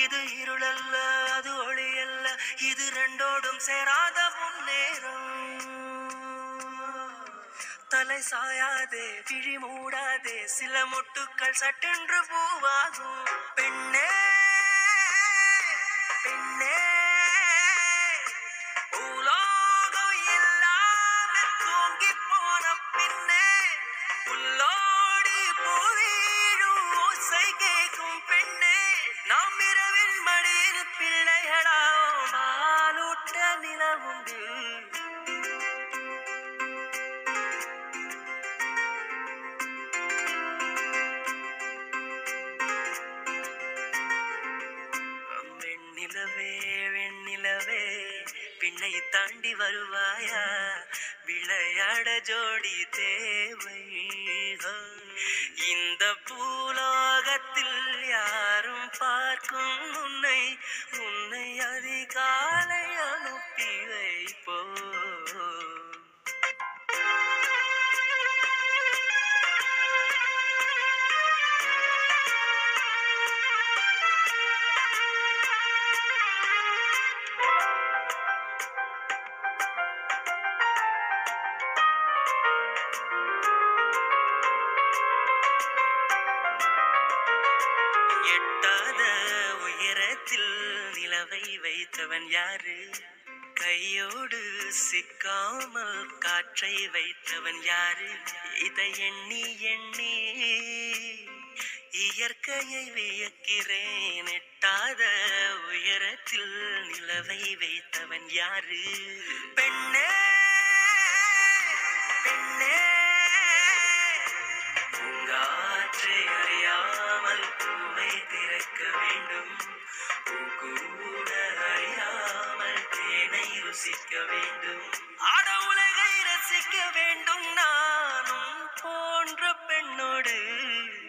இது இருளல்ல அது ஒளியல்ல இது ரெண்டோடும் சேராத முன்னேறம் தலை சாயாதே விழி மூடாதே சில மொட்டுக்கள் சட்டென்று பூவாகும் பெண்ணே பெண்ணே பூலோகம் இல்லாம தூங்கி போன பின்னே புல்லோடி பூவீழும் ஓசை கேட்கும் பெண்ணே நாம் இரவில் மடியில் பிள்ளைகளாம் பாலூட்ட நிலவுண்டு வெண்ணிலவே வெண்ணிலவே பின்னை தாண்டி வருவாயா விளையாட ஜோடி தேவை இந்த பூலோகத்தில் யாரும் பார்க்கும் உன்னை உன்னை அதிகாலை அனுப்பி வைப்போ எட்டாத உயரத்தில் நிலவை வைத்தவன் யாரு கையோடு சிக்காமல் காற்றை வைத்தவன் யாரு இதை எண்ணி எண்ணி இயற்கையை வியக்கிறேன் எட்டாத உயரத்தில் நிலவை வைத்தவன் யாரு பெண்ணே பெண்ணே பூங்காற்றை அறியாமல் பூவை திறக்க வேண்டும் பூக்கூட அறியாமல் தேனை ருசிக்க வேண்டும் ஆட உலகை ரசிக்க வேண்டும் நானும் போன்ற பெண்ணோடு